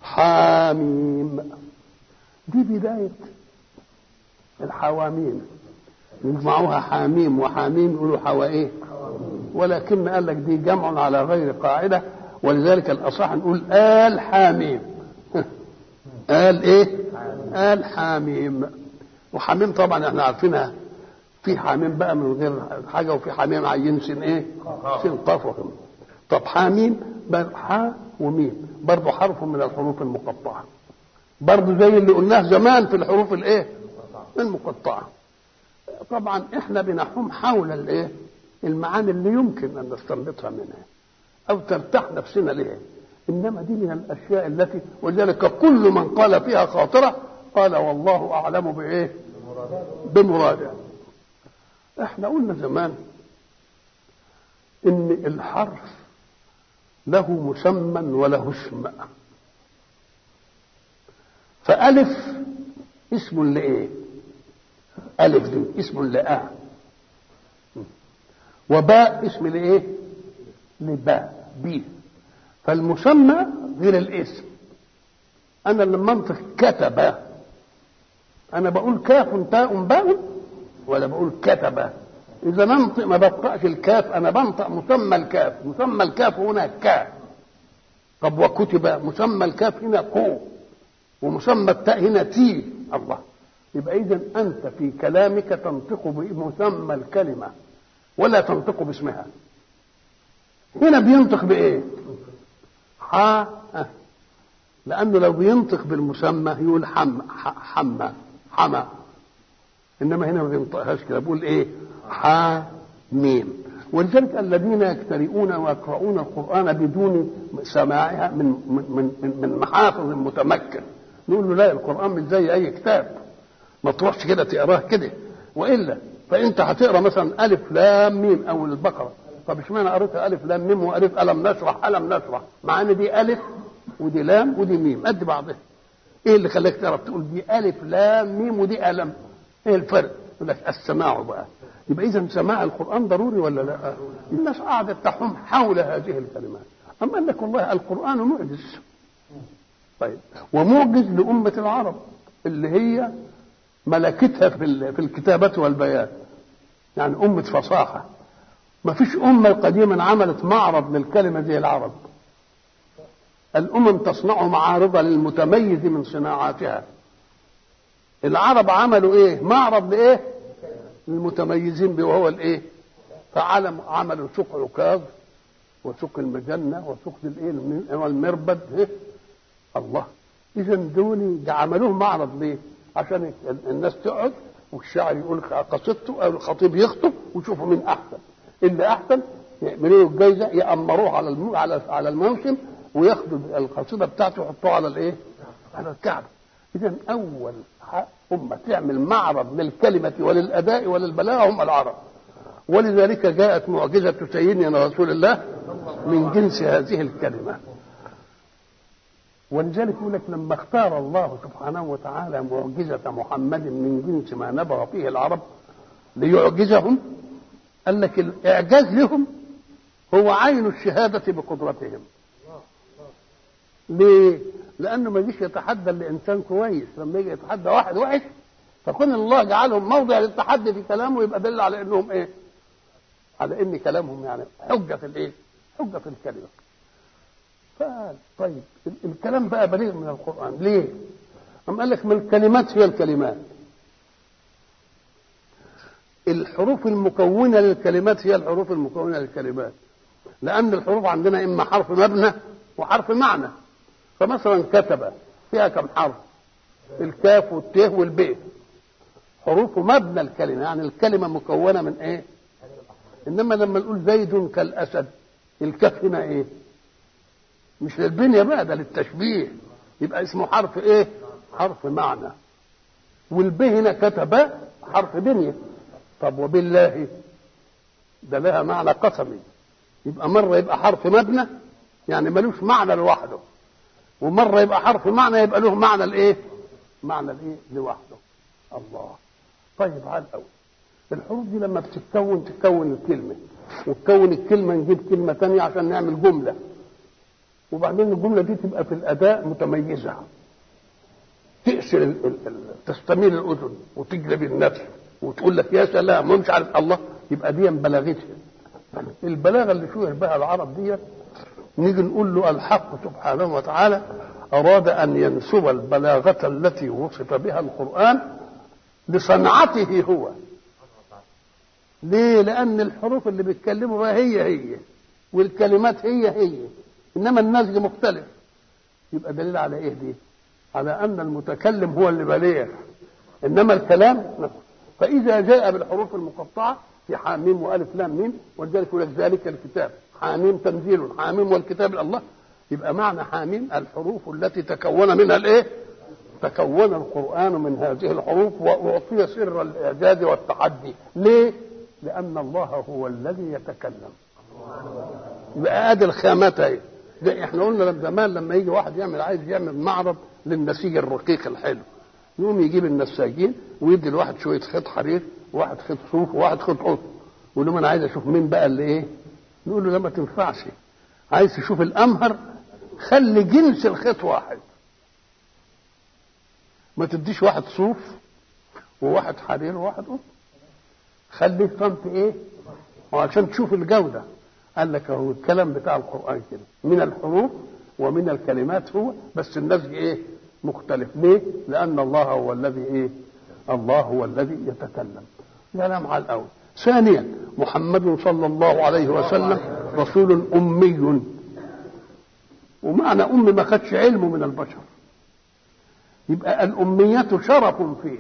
حاميم دي بداية الحواميم يجمعوها حاميم وحاميم يقولوا حوا ايه ولكن قال لك دي جمع على غير قاعدة ولذلك الأصح نقول آل حاميم آل ايه آل حاميم وحاميم طبعا احنا عارفينها في حاميم بقى من غير حاجة وفي حاميم عين سين ايه سين قاف وكم طب حاميم حاء وميم برضه حرف من الحروف المقطعة برضه زي اللي قلناه زمان في الحروف الايه المقطعة طبعا احنا بنحوم حول الايه المعاني اللي يمكن ان نستنبطها منها او ترتاح نفسنا لها انما دي من الاشياء التي ولذلك كل من قال فيها خاطره قال والله اعلم بايه بمراده احنا قلنا زمان ان الحرف له مسمى وله اسم فألف اسم لإيه؟ ألف دي اسم لآ وباء اسم لإيه؟ لباء بي فالمسمى غير الاسم أنا لما أنطق كتب أنا بقول كاف تاء باء ولا بقول كتب إذا ننطق ما بنطقش الكاف أنا بنطق مسمى الكاف مسمى الكاف هنا كا طب وكتب مسمى الكاف هنا كو ومسمى التاء هنا تي الله يبقى إذا أنت في كلامك تنطق بمسمى الكلمة ولا تنطق باسمها هنا بينطق بإيه؟ ح لأنه لو بينطق بالمسمى يقول حم حمى حمى إنما هنا ما بينطقهاش كده بيقول إيه؟ حاميم ولذلك الذين يقترئون ويقرؤون القرآن بدون سماعها من من من, من محافظ متمكن نقول له لا القرآن مش زي أي كتاب ما تروحش كده تقراه كده وإلا فأنت هتقرا مثلا ألف لام ميم أو البقرة طب اشمعنى قريتها ألف لام ميم وقريت ألم نشرح ألم نشرح مع إن دي ألف ودي لام ودي ميم قد بعضها إيه اللي خلاك تعرف تقول دي ألف لام ميم ودي ألم إيه الفرق؟ يقول لك السماع بقى يبقى اذا سماع القران ضروري ولا لا الناس قاعده تحوم حول هذه الكلمات اما قال لك والله القران معجز طيب ومعجز لامه العرب اللي هي ملكتها في في الكتابه والبيان يعني امه فصاحه ما فيش امه قديما عملت معرض للكلمه زي العرب الامم تصنع معارض للمتميز من صناعاتها العرب عملوا ايه معرض لايه المتميزين به وهو الايه فعلم عملوا سوق عكاظ وسوق المجنه وسوق الايه والمربد إيه؟ الله اذا دول عملوه معرض ليه عشان الناس تقعد والشاعر يقول قصيدته او الخطيب يخطب ويشوفوا مين احسن اللي احسن يعملوا له الجايزه يامروه على الم... على على الموسم وياخدوا القصيده بتاعته يحطوها على الايه؟ على الكعبه اذا اول أمة تعمل معرض للكلمة وللأداء وللبلاغة هم العرب ولذلك جاءت معجزة سيدنا رسول الله من جنس هذه الكلمة ولذلك يقول لك لما اختار الله سبحانه وتعالى معجزة محمد من جنس ما نبغ فيه العرب ليعجزهم قال لك الإعجاز لهم هو عين الشهادة بقدرتهم ليه؟ لانه ما يجيش يتحدى لانسان كويس لما يجي يتحدى واحد وحش فكون الله جعلهم موضع للتحدي في كلامه يبقى دل على انهم ايه؟ على ان كلامهم يعني حجه في الايه؟ حجه في الكلمه. طيب الكلام بقى بليغ من القران ليه؟ أم قال لك من الكلمات هي الكلمات. الحروف المكونه للكلمات هي الحروف المكونه للكلمات. لان الحروف عندنا اما حرف مبنى وحرف معنى. فمثلا كتب فيها كم حرف الكاف والت والب حروف مبنى الكلمه يعني الكلمه مكونه من ايه انما لما نقول زيد كالاسد الكاف هنا ايه مش للبنيه بقى ده للتشبيه يبقى اسمه حرف ايه حرف معنى والب هنا كتب حرف بنيه طب وبالله ده لها معنى قسمي يبقى مره يبقى حرف مبنى يعني ملوش معنى لوحده ومره يبقى حرف معنى يبقى له معنى الايه؟ معنى الايه؟ لوحده. الله. طيب على الاول. الحروف دي لما بتتكون تتكون الكلمه وتكون الكلمه نجيب كلمه ثانيه عشان نعمل جمله. وبعدين الجمله دي تبقى في الاداء متميزه تأسر ال... ال... ال... تستميل الاذن وتجلب النفس وتقول لك يا سلام ومش عارف الله يبقى دي بلاغتها البلاغه اللي شوه بها العرب دي نيجي نقول له الحق سبحانه وتعالى اراد ان ينسب البلاغه التي وصف بها القران لصنعته هو ليه لان الحروف اللي بيتكلموا بها هي هي والكلمات هي هي انما النسج مختلف يبقى دليل على ايه دي على ان المتكلم هو اللي بليغ انما الكلام فاذا جاء بالحروف المقطعه في حاميم والف لام ميم ولذلك يقول لك ذلك الكتاب حاميم تنزيل حاميم والكتاب الله يبقى معنى حاميم الحروف التي تكون منها الايه تكون القران من هذه الحروف واعطي سر الاعجاز والتحدي ليه لان الله هو الذي يتكلم يبقى ادي الخامات اهي ده احنا قلنا زمان لما يجي واحد يعمل عايز يعمل معرض للنسيج الرقيق الحلو يقوم يجيب النساجين ويدي الواحد شويه خيط حرير وواحد خيط صوف وواحد خيط قطن يقول لهم انا عايز اشوف مين بقى اللي ايه نقول له لا ما تنفعش عايز تشوف الامهر خلي جنس الخيط واحد ما تديش واحد صوف وواحد حرير وواحد قطن خليه صنف ايه وعشان تشوف الجوده قال لك اهو الكلام بتاع القران كده من الحروف ومن الكلمات هو بس النسج ايه مختلف ليه لان الله هو الذي ايه الله هو الذي يتكلم كلام على الاول ثانيا محمد صلى الله عليه وسلم رسول امي ومعنى ام ما خدش علمه من البشر يبقى الأمية شرف فيه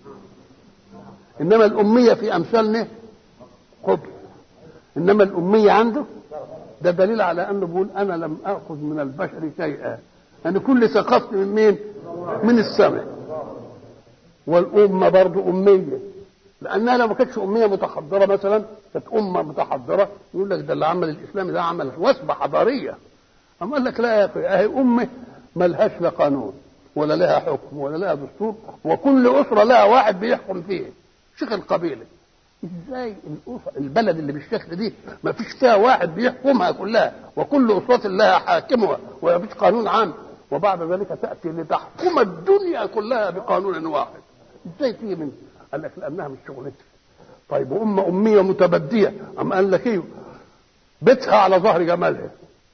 إنما الأمية في أمثالنا قبل إنما الأمية عنده ده دليل على أنه بيقول أنا لم آخذ من البشر شيئا أنا كل ثقافتي من مين؟ من السماء والأمة برضه أمية لأنها لو ما كانتش أمية متحضرة مثلا كانت أمة متحضرة يقول لك ده اللي عمل الإسلام ده عمل وثبة حضارية أما قال لك لا يا أخي أهي أمة ملهاش لا قانون ولا لها حكم ولا لها دستور وكل أسرة لها واحد بيحكم فيه شيخ القبيلة ازاي الأسرة البلد اللي بالشكل دي ما فيش فيها واحد بيحكمها كلها وكل أسرة لها حاكمها وما فيش قانون عام وبعد ذلك تأتي لتحكم الدنيا كلها بقانون واحد ازاي تيجي من قال لك لأنها مش شغلتها طيب وأمة أمية متبدية أم قال لك إيه بيتها على ظهر جمالها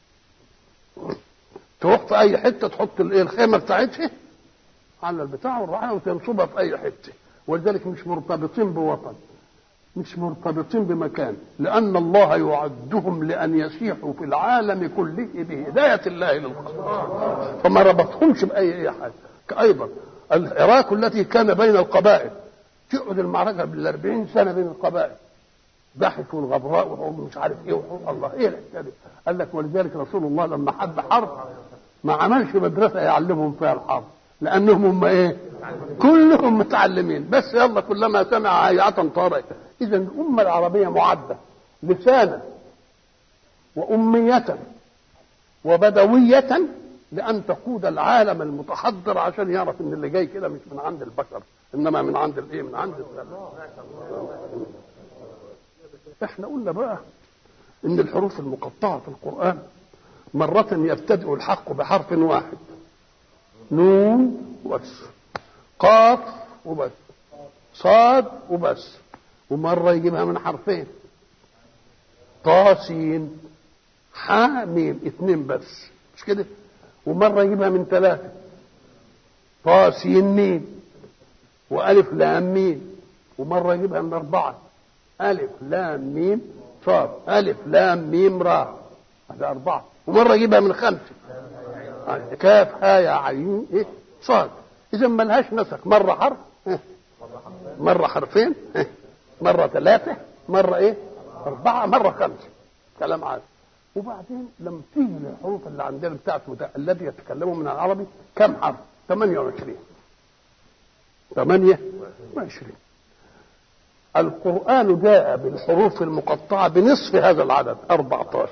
تروح في اي حته تحط الايه الخيمه بتاعتها على البتاع والرعايه وتنصبها في اي حته ولذلك مش مرتبطين بوطن مش مرتبطين بمكان لان الله يعدهم لان يسيحوا في العالم كله بهدايه الله للخلق فما ربطهمش باي اي حاجه ايضا العراق التي كان بين القبائل تقعد المعركه بالأربعين سنه بين القبائل ضحك والغبراء وهم مش عارف ايه وحب الله ايه الحكايه دي؟ قال لك ولذلك رسول الله لما حب حرب ما عملش مدرسه يعلمهم فيها الحرب لانهم هم ايه؟ كلهم متعلمين بس يلا كلما سمع هيعة طارئ اذا الامه العربيه معده لسانا واميه وبدويه لان تقود العالم المتحضر عشان يعرف ان اللي جاي كده مش من عند البشر انما من عند الايه؟ من عند السلام احنا قلنا بقى ان الحروف المقطعه في القران مرة يبتدئ الحق بحرف واحد نون وبس قاف وبس صاد وبس ومرة يجيبها من حرفين طاسين حاميم اثنين بس مش كده ومرة يجيبها من ثلاثة طاسين ميم وألف لام ميم ومرة يجيبها من أربعة ألف لام ميم صاد ألف لام ميم راء هذا أربعة ومرة يجيبها من خمسة كاف ها يا عين إيه صاد إذا ما لهاش نسق مرة حرف إيه؟ مرة حرفين إيه؟ مرة ثلاثة مرة إيه أربعة مرة خمسة كلام عادي وبعدين لما تيجي الحروف اللي عندنا بتاعت الذي يتكلموا من العربي كم حرف 28 28 القرآن جاء بالحروف المقطعة بنصف هذا العدد 14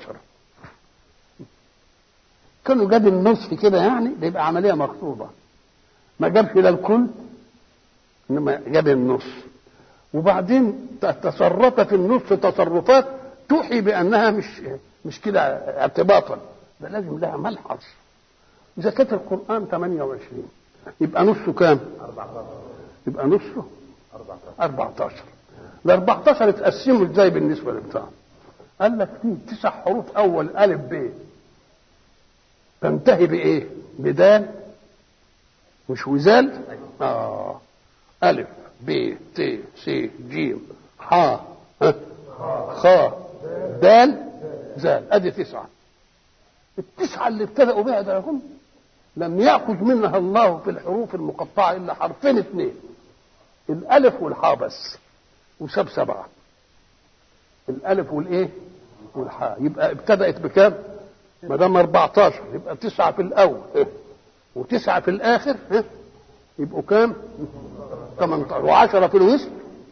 كانوا جاب النصف كده يعني ده يبقى عملية مقصودة ما جابش لا الكل انما جاب النص وبعدين تصرف في النص تصرفات توحي بانها مش مش كده ارتباطا ده لازم لها ملحظ اذا كانت القران 28 يبقى نصه كام 14 يبقى نصه 14 14 ال 14 اتقسموا ازاي بالنسبه لبتاع قال لك فيه تسع حروف اول الف ب تنتهي بايه بدال مش وزال اه الف ب ت س ج ح ها، خ دال زال ادي تسعه التسعه اللي ابتدأوا بها ده هم لم يأخذ منها الله في الحروف المقطعة إلا حرفين اثنين الألف والحاء بس وساب سبعة الألف والإيه والحاء يبقى ابتدأت بكام ما دام 14 يبقى تسعة في الأول إيه؟ وتسعة في الآخر إيه؟ يبقوا كام 18 و10 في الوسط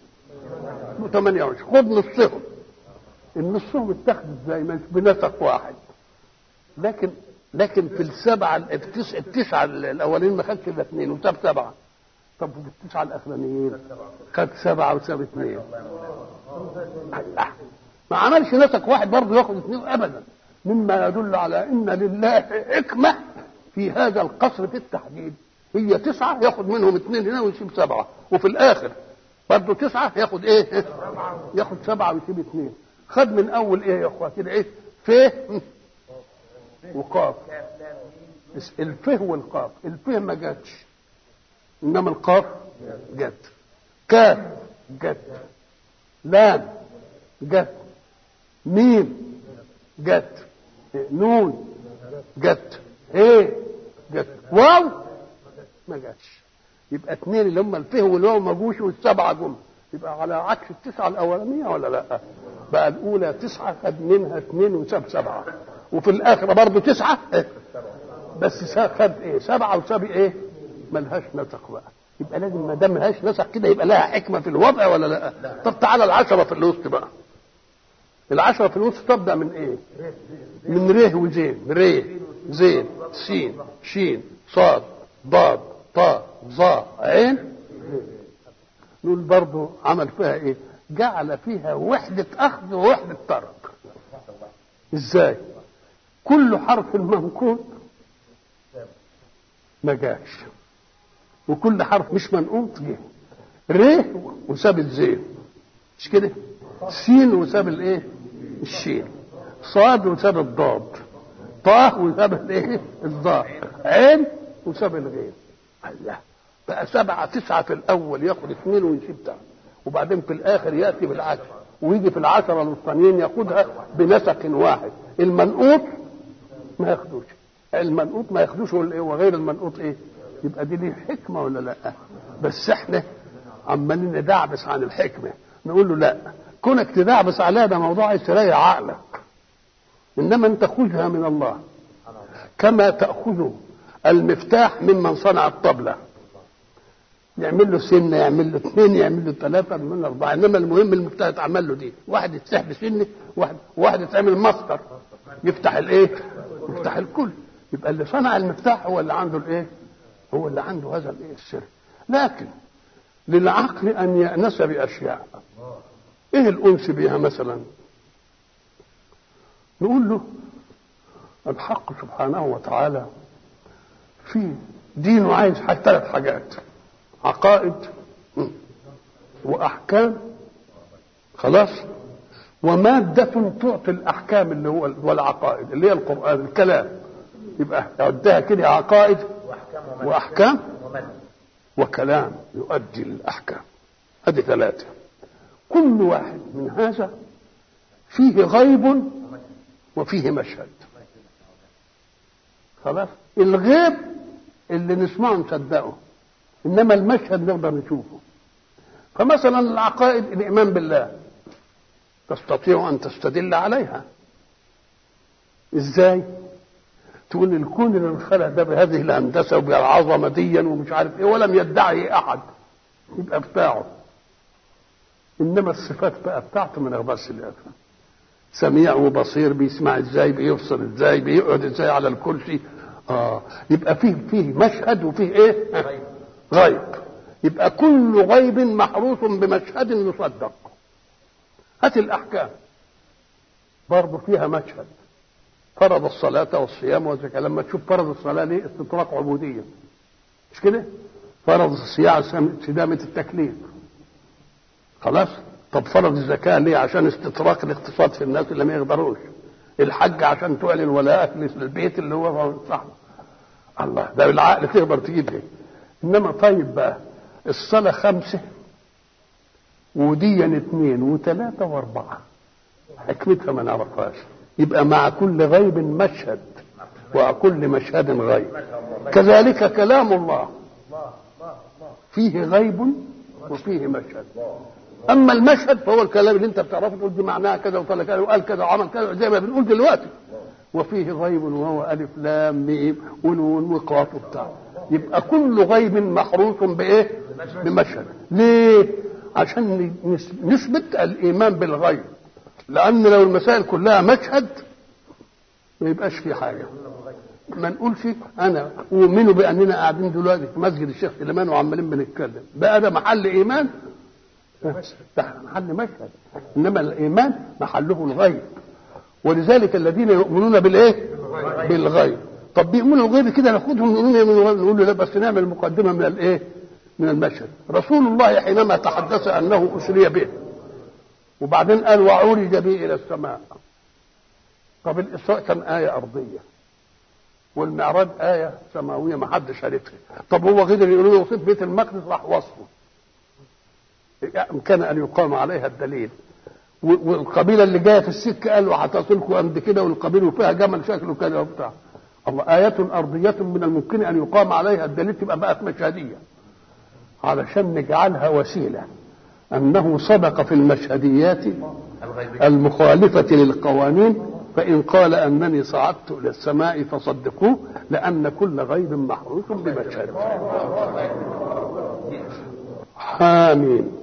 28 خد نصهم النصهم اتخذ ازاي مش بنسق واحد لكن لكن في السبعه التسعه التسعه الاولين ما خدش الا اثنين وساب سبعه طب وفي التسعه الاخرانيين خد سبعه وساب اثنين الله ما عملش نسق واحد برضه ياخد اثنين ابدا مما يدل على ان لله حكمه في هذا القصر في التحديد هي تسعه ياخد منهم اثنين هنا ويسيب سبعه وفي الاخر برضه تسعه ياخد ايه؟ ياخد سبعه ويسيب اثنين خد من اول ايه يا اخوه كده ايه؟ ف وقاف الفه والقاف الفه ما جاتش انما القاف جت كاف جت لام جت ميم جت نون جت ايه جت واو ما جاتش يبقى اثنين اللي هم الفه والواو ما جوش والسبعه جم يبقى على عكس التسعه الاولانيه ولا لا؟ بقى الاولى تسعه خد منها اثنين وساب سبعه وفي الاخره برضه تسعه إيه؟ بس خد ايه سبعه وساب ايه ملهاش نسق بقى يبقى لازم ما دام ملهاش نسق كده يبقى لها حكمه في الوضع ولا لا طب تعالى العشره في الوسط بقى العشره في الوسط تبدا من ايه من ره وزين ره زين سين شين صاد ضاد طاء ظا عين نقول برضه عمل فيها ايه جعل فيها وحدة أخذ ووحدة ترك ازاي كل حرف منقوط ما جاش وكل حرف مش منقوط جه ر وساب الزين مش كده سين وساب الايه الشين صاد وساب الضاد طاء وساب الايه الضاء عين وساب الغين الله بقى سبعة تسعة في الأول ياخد اثنين ويسيب تحت وبعدين في الآخر يأتي بالعشرة ويجي في العشرة الوسطانيين ياخدها بنسق واحد المنقوط ما ياخدوش المنقوط ما ياخدوش وغير المنقوط ايه يبقى دي ليه حكمة ولا لا بس احنا عمالين ندعبس عن الحكمة نقول له لا كونك تدعبس عليها ده موضوع يستريح عقلك انما انت خذها من الله كما تأخذ المفتاح ممن صنع الطبلة يعمل له سنه يعمل له اثنين يعمل له ثلاثه يعمل له اربعه انما المهم المفتاح يتعمل له دي واحد يفتح بسنه واحد واحد يتعمل مسطر يفتح الايه؟ يفتح الكل يبقى اللي صنع المفتاح هو اللي عنده الايه؟ هو اللي عنده هذا الايه السر لكن للعقل ان يأنس باشياء ايه الانس بها مثلا؟ نقول له الحق سبحانه وتعالى في دينه عايز ثلاث حاجات عقائد واحكام خلاص ومادة تعطي الأحكام اللي هو والعقائد اللي هي القرآن الكلام يبقى يعدها كده عقائد وأحكام وكلام يؤدي الأحكام هذه ثلاثة كل واحد من هذا فيه غيب وفيه مشهد خلاص الغيب اللي نسمعه نصدقه انما المشهد نقدر نشوفه فمثلا العقائد الايمان بالله تستطيع ان تستدل عليها ازاي تقول الكون اللي انخلق ده بهذه الهندسه وبالعظمه ديا ومش عارف ايه ولم يدعي احد يبقى بتاعه انما الصفات بقى بتاعته من بس الافهم سميع وبصير بيسمع ازاي بيبصر ازاي بيقعد ازاي على الكرسي اه يبقى فيه فيه مشهد وفيه ايه غيب يبقى كل غيب محروس بمشهد يصدق هات الاحكام برضه فيها مشهد فرض الصلاة والصيام والزكاة لما تشوف فرض الصلاة ليه استطراق عبودية مش كده فرض الصيام عشان استدامة التكليف خلاص طب فرض الزكاة ليه عشان استطراق الاقتصاد في الناس اللي ما يقدروش الحج عشان تعلن ولاءك للبيت اللي هو صح الله ده بالعقل تقدر تجيب ايه انما طيب بقى الصلاة خمسة وديا اثنين وثلاثة واربعة حكمتها ما نعرفهاش يبقى مع كل غيب مشهد وكل مشهد غيب كذلك كلام الله فيه غيب وفيه مشهد اما المشهد فهو الكلام اللي انت بتعرفه تقول دي معناها كذا وطلع كذا وقال كذا وعمل كذا زي ما بنقول دلوقتي وفيه غيب وهو الف لام ميم ونون وقاف وبتاع يبقى كل غيب محروس بايه؟ بمشهد ليه؟ عشان نثبت الايمان بالغيب لان لو المسائل كلها مشهد ما يبقاش في حاجه ما نقولش انا اؤمن باننا قاعدين دلوقتي في مسجد الشيخ سليمان وعمالين بنتكلم بقى ده محل ايمان ده محل مشهد انما الايمان محله الغيب ولذلك الذين يؤمنون بالايه بالغيب طب بيؤمنوا الغيب كده ناخدهم نقول نقول له لا بس نعمل مقدمه من الايه من المشهد رسول الله حينما تحدث انه اسري به وبعدين قال وعرج به الى السماء طب الاسراء كان ايه ارضيه والمعراج آية سماوية ما حدش عرفها طب هو قدر يقول له وصف بيت المقدس راح وصفه كان أن يقام عليها الدليل والقبيلة اللي جاية في السكة قالوا هتصلكوا قد كده والقبيلة وفيها جمل شكله كذا وبتاع الله آية أرضية من الممكن أن يقام عليها الدليل تبقى بقت مشهدية علشان نجعلها وسيلة أنه سبق في المشهديات المخالفة للقوانين فإن قال أنني صعدت إلى السماء فصدقوه لأن كل غيب محروس بمشهد حامين